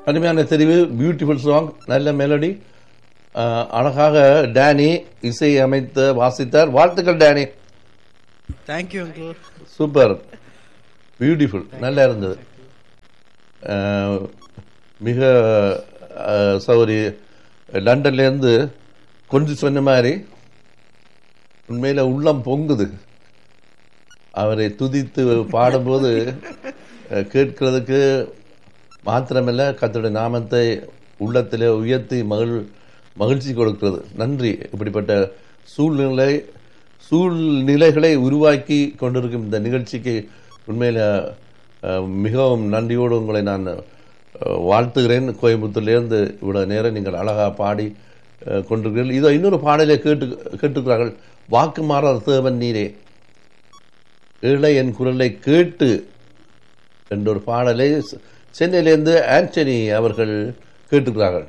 அருமையான தெரிவு beautiful song நல்ல மெலடி அழகாக டேனி இசை அமைத்து வாசித்தார் வாழ்த்துக்கள் Danny thank you uncle super beautiful நல்லா இருந்தது அஹ், மிக அஹ், சௌரி லண்டன்லேருந்து கொஞ்சம் சொன்ன மாதிரி உண்மையில் உள்ளம் பொங்குது அவரை துதித்து பாடும்போது அஹ், கேட்கிறதுக்கு மாத்திரமல்ல கர்த்தருடைய நாமத்தை உள்ளத்திலே உயர்த்தி மகிழ் மகிழ்ச்சி கொடுக்கிறது நன்றி இப்படிப்பட்ட சூழ்நிலை சூழ்நிலைகளை உருவாக்கி கொண்டிருக்கும் இந்த நிகழ்ச்சிக்கு உண்மையில் அஹ், மிகவும் நன்றியோடு உங்களை நான் அஹ், வாழ்த்துகிறேன் கோயம்புத்தூர்லேருந்து இவ்வளவு நேரம் நீங்கள் அழகாக பாடி அஹ், கொண்டிருக்கிறீர்கள் இதோ இன்னொரு பாடலை கேட்டு கேட்டுக்கிறார்கள் வாக்கு மாறாத தேவன் நீரே ஏழை என் குரலை கேட்டு என்ற ஒரு பாடலை செ- சென்னையிலேருந்து ஆண்டனி அவர்கள் கேட்டுக்கிறார்கள்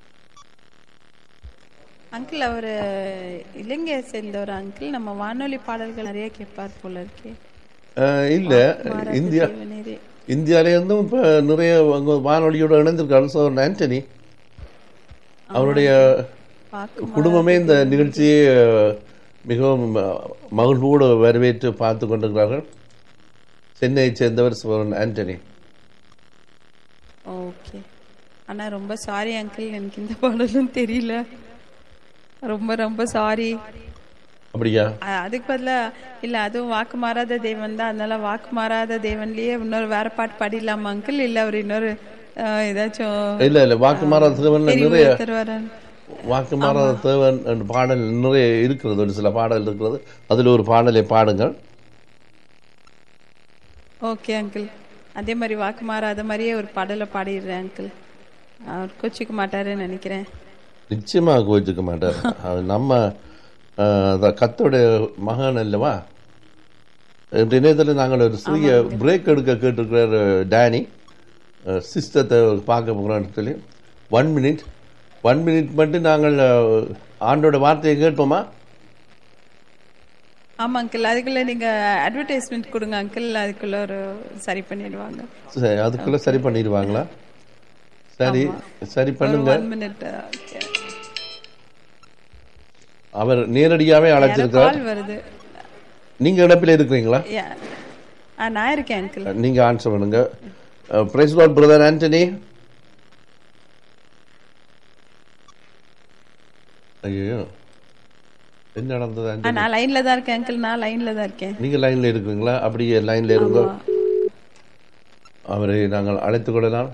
அங்கிள் அவர் இலங்கையை சேர்ந்த ஒரு அங்கிள் நம்ம வானொலி பாடல்கள் நிறைய கேட்பார் போல இருக்கே அஹ், இல்ல மாறாத இந்தியா தேவனீரே. இந்தியாவிலேருந்தும் இப்போ நிறைய அங்க வானொலியோடு இணைந்திருக்காரு ஸோ ஆண்டனி அவருடைய வாக்கு குடும்பமே இந்த நிகழ்ச்சியை அஹ், மிகவும் அஹ், மகிழ்வோடு வரவேற்று பார்த்து கொண்டிருக்கிறார்கள் சென்னையைச் சேர்ந்தவர் சிவன் ஆண்டனி ஓகே ஆனா ரொம்ப சாரி அங்கிள் எனக்கு இந்த பாடலும் தெரியல ரொம்ப ரொம்ப சாரி அப்படியா அதுக்கு பதிலா இல்ல அதுவும் வாக்கு மாறாத தேவன் தான் அதனால வாக்கு மாறாத தேவன்லயே இன்னொரு வேற பாட்டு பாடிடலாமா அங்கிள் இல்ல அவர் இன்னொரு அஹ், ஏதாச்சும் இல்ல இல்ல வாக்கு மாறாத தேவன் நிறைய தெரிவு தருவாரா வாக்கு மாறாத தேவன் என்ற பாடல் நிறைய இருக்கிறது ஒரு சில பாடல் இருக்கிறது அதில் ஒரு பாடலை பாடுங்கள் ஓகே அங்கிள் அதே மாதிரி வாக்கு மாறாத மாதிரியே ஒரு பாடலை பாடிடுறேன் அங்கிள் அவர் கோச்சிக்க மாட்டாருன்னு நினைக்கிறேன் நிச்சயமா கோச்சிக்க மாட்டார் அது நம்ம அஹ், அதான் கத்தோடைய மகன் அல்லவா இன்று இணையத்தில் நாங்கள் ஒரு சிறிய பிரேக் எடுக்க கேட்டிருக்கிறார் டேனி சிஸ்டத்தை பார்க்க போகிறோம்னு சொல்லி ஒன் மினிட் ஒன் மினிட் மட்டும் நாங்கள் அஹ், ஆண்டோட வார்த்தையை கேட்போமா ஆமா அங்கிள் அதுக்குள்ள நீங்க அட்வர்டைஸ்மெண்ட் கொடுங்க அங்கிள் அதுக்குள்ள ஒரு சரி பண்ணிடுவாங்க சரி, அதுக்குள்ள சரி பண்ணிடுவாங்களா சரி சரி ஒரு பண்ணுங்க ஒன் மினிட் அவர் நேரடியாவே அழைச்சிருக்கிறார் கால் வருது நீங்க இடப்பில் இருக்கிறீங்களா Yeah. ஆ நான் இருக்கேன் அங்கிள் நீங்க ஆன்சர் பண்ணுங்க பிரைஸ் லார்ட் பிரதர் ஆண்டனி ஐயோ என்ன நடந்தது ஆ ஆண்டனி நான் லைன்ல தான் இருக்கேன் அங்கிள் நான் லைன்ல தான் இருக்கேன் நீங்க லைன்ல இருக்கிறீங்களா அப்படியே லைன்ல இருங்க ஆமா. அவரை நாங்கள் அழைத்துக் கொள்ளலாம்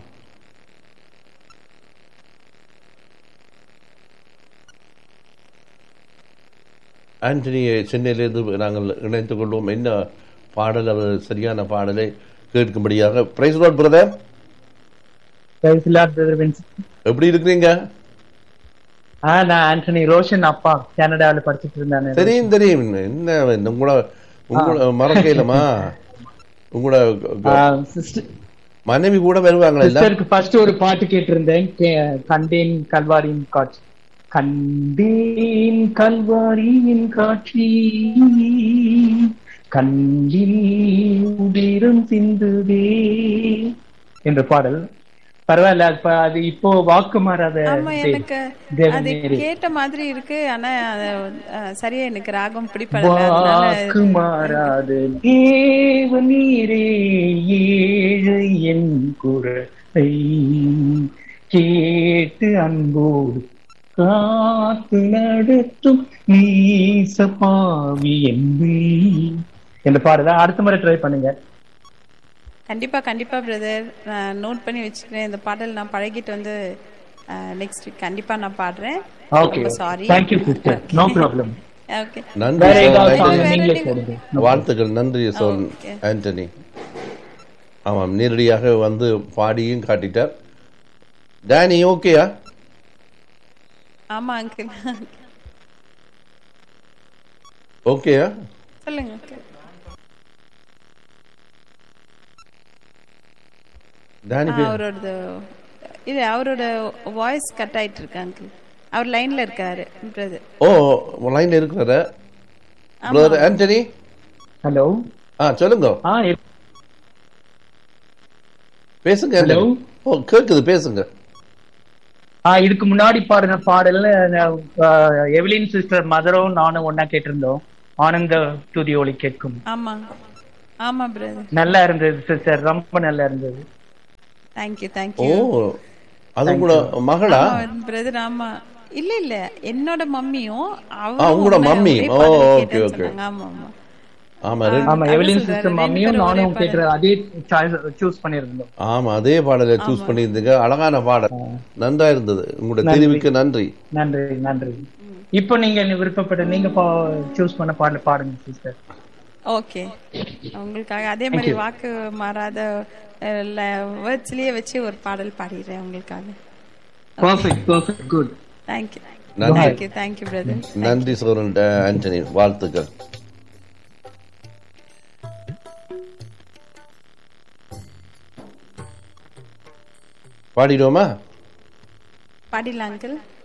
ஆண்டனியை சென்னையிலிருந்து நாங்கள் இணைத்துக் கொள்வோம் என்ன பாடல் அவர் சரியான பாடலை கேட்கும்படியாக praise Lord brother Praise the Lord, brother Vincent. எப்படி இருக்கிறீங்க ஆ நான் ஆண்டனி ரோஷன் அப்பா கனடாவில் படிச்சிட்டு இருந்தானே தெரியும் தெரியும் என்ன இந்த உங்களோட உங்களோட மறக்கையிலமா உங்களோட சிஸ்டர் மனைவி கூட வருவாங்களா இல்ல சிஸ்டருக்கு ஃபர்ஸ்ட் ஒரு பாட்டு கேட்டிருந்தேன் கே- கண்டேன் கல்வாரியின் காட்சி கண்டேன் கல்வாரியின் காட்சி கண்ணில் உதிரம் சிந்துதே என்ற பாடல் பரவாயில்ல அப்ப அது இப்போ வாக்கு மாறாத ஆமா தே- எனக்கு தேவன் அது நேரே. கேட்ட மாதிரி இருக்கு ஆனா அது, அஹ், சரியா எனக்கு ராகம் பிடிப்படல அதனால வாக்கு மாறாத தேவ நீரே ஏழை என் குரலை கேட்டு அன்போடு காத்து நடத்தும் நீச பாவி என்பே இந்த பாடல அடுத்த முறை ட்ரை பண்ணுங்க கண்டிப்பா கண்டிப்பா பிரதர் நான் நோட் பண்ணி வச்சுக்கிறேன் இந்த பாடல் நான் பழகிட்டு வந்து நெக்ஸ்ட் வீக் கண்டிப்பா நான் பாடுறேன் ஓகே ரொம்ப sorry thank you sister no problem okay நன்றி வேற sir. ஏதாவது Thank song you. நீங்களே வேற போடுங்க வாழ்த்துக்கள் நன்றி சோன் Okay. ஆண்டனி ஆமாம் நேரடியாக வந்து பாடியும் காட்டிட்டார் டேனி ஓகேயா ஆமா அங்கிள் ஓகேயா சொல்லுங்க uncle. டேனி ஆ, அவரோட இல்ல அவரோட வாய்ஸ் கட் ஆயிட்டு இருக்கு அங்கிள் அவர் லைன்ல இருக்காரு பிரதர் ஓ லைன்ல இருக்கிறார பிரதர் ஆண்டனி ஹலோ ஆ சொல்லுங்க ஆ பேசுங்க Hello? ஆண்டனி. ஓ கேக்குது பேசுங்க ஆஹ் இதுக்கு முன்னாடி பாடின பாடல்ல ஆஹ், எவலின் சிஸ்டர் மதரும் நானும் ஒன்னா கேட்டிருந்தோம் ஆனந்த துதி ஒளி கேட்கும் ஆமா ஆமா பிரதர் நல்லா இருந்தது சிஸ்டர் ரொம்ப நல்லா இருந்தது தேங்க்யூ ஓ தேங்க்யூ அது கூட மகளா பிரதர் ஆமா இல்ல இல்ல என்னோட மம்மியும் ஆ, உங்களோட அவரும் மம்மி. ஒரே ஓ, பாடல் ஓகே, கேட்டேன்னு ஓகே. சொன்னாங்க. ஆமா ஆமா ஆமா ரெண்டு ஆமா அதான் எவலின் சொல்றாரு, சிஸ்டர் ரெண்டு மம்மியும் பேரும் ஒரே நானும் பாடல். கேட்ட அதே சூஸ் பண்ணியிருந்தோம் ஆமா அதே பாடலை சூஸ் பண்ணியிருந்தீங்க அழகான பாடல் நன்றா இருந்தது உங்களோட நன்றி. தெரிவுக்கு நன்றி நன்றி நன்றி இப்போ நீங்க விருப்பப்பட்ட நீங்க சூஸ் பண்ண பாடல பாடுங்க சிஸ்டர் ஓகே உங்களுக்காக அதே மாதிரி வாக்கு மாறாத வேர்ட்ஸ்லயே வச்சு ஒரு பாடல் பாடிடுறேன் உங்களுக்காக பர்ஃபெக்ட் பர்ஃபெக்ட் குட் தேங்க்யூ நன்றி. தேங்க்யூ தேங்க்யூ பிரதர் நன்றி சோரன் ஆண்டனி வாழ்த்துக்கள் பாடிடுவோமா பாடிடலாம் அங்கிள்